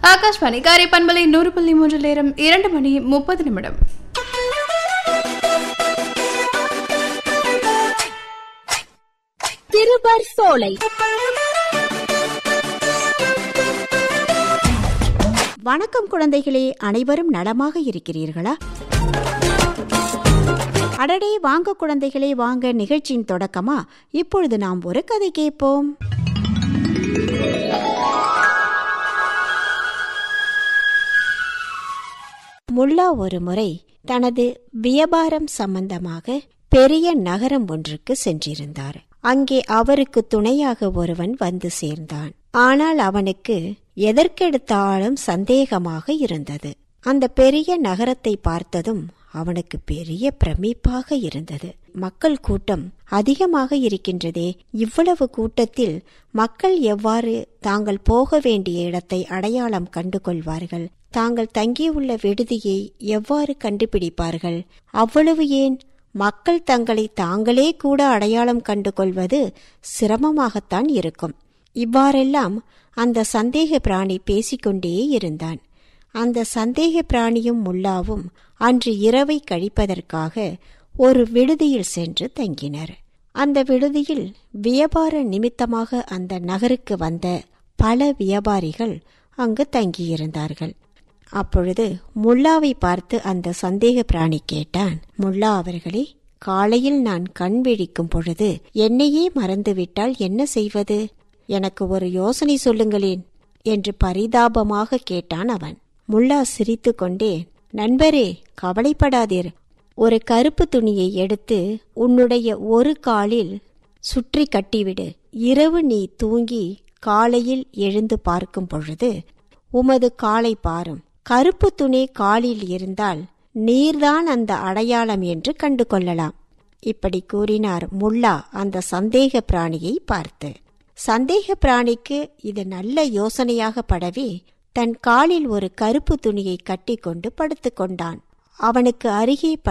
ஆகாஷ்வாணி காரை பண்பலை நூறு புள்ளி மூன்று நேரம் இரண்டு மணி முப்பது நிமிடம் சிறுவர் சோலை வணக்கம் குழந்தைகளே அனைவரும் நலமாக இருக்கிறீர்களா அடடே வாங்க குழந்தைகளே வாங்க நிகழ்ச்சியின் தொடக்கமா இப்பொழுது நாம் ஒரு கதை கேட்போம் முல்லா ஒரு முறை தனது வியாபாரம் சம்பந்தமாக பெரிய நகரம் ஒன்றுக்கு சென்றிருந்தார் அங்கே அவருக்கு துணையாக ஒருவன் வந்து சேர்ந்தான் ஆனால் அவனுக்கு எதற்கெடுத்தாலும் சந்தேகமாக இருந்தது அந்த பெரிய நகரத்தை பார்த்ததும் அவனுக்கு பெரிய பிரமிப்பாக இருந்தது மக்கள் கூட்டம் அதிகமாக இருக்கின்றதே இவ்வளவு கூட்டத்தில் மக்கள் எவ்வாறு தாங்கள் போக வேண்டிய இடத்தை அடையாளம் கண்டு கொள்வார்கள் தாங்கள் தங்கியுள்ள விடுதியை எவ்வாறு கண்டுபிடிப்பார்கள் அவ்வளவு ஏன் மக்கள் தங்களை தாங்களே கூட அடையாளம் கண்டு கொள்வது சிரமமாகத்தான் இருக்கும் இவ்வாறெல்லாம் அந்த சந்தேக பிராணி பேசிக்கொண்டே இருந்தான் அந்த சந்தேக பிராணியும் முல்லாவும் அன்று இரவை கழிப்பதற்காக ஒரு விடுதியில் சென்று தங்கினர் அந்த விடுதியில் வியாபார நிமித்தமாக அந்த நகருக்கு வந்த பல வியாபாரிகள் அங்கு தங்கியிருந்தார்கள் அப்பொழுது முல்லாவை பார்த்து அந்த சந்தேக பிராணி கேட்டான் முல்லா அவர்களே காலையில் நான் கண் விழிக்கும் பொழுது என்னையே மறந்துவிட்டால் என்ன செய்வது எனக்கு ஒரு யோசனை சொல்லுங்களேன் என்று பரிதாபமாக கேட்டான் அவன் முல்லா சிரித்து கொண்டே நண்பரே கவலைப்படாதீர் ஒரு கருப்பு துணியை எடுத்து உன்னுடைய ஒரு காலில் சுற்றி கட்டிவிடு இரவு நீ தூங்கி காலையில் எழுந்து பார்க்கும் பொழுது உமது காலை பாரும் கருப்பு துணி காலில் இருந்தால் நீர்தான் அந்த அடையாளம் என்று கண்டு கொள்ளலாம் இப்படி கூறினார் முல்லா அந்த சந்தேக பிராணியை பார்த்து சந்தேக பிராணிக்கு இது நல்ல யோசனையாக படவே தன் காலில் ஒரு கருப்பு துணியை கட்டிக்கொண்டு படுத்துக்கொண்டான் அவனுக்கு அருகே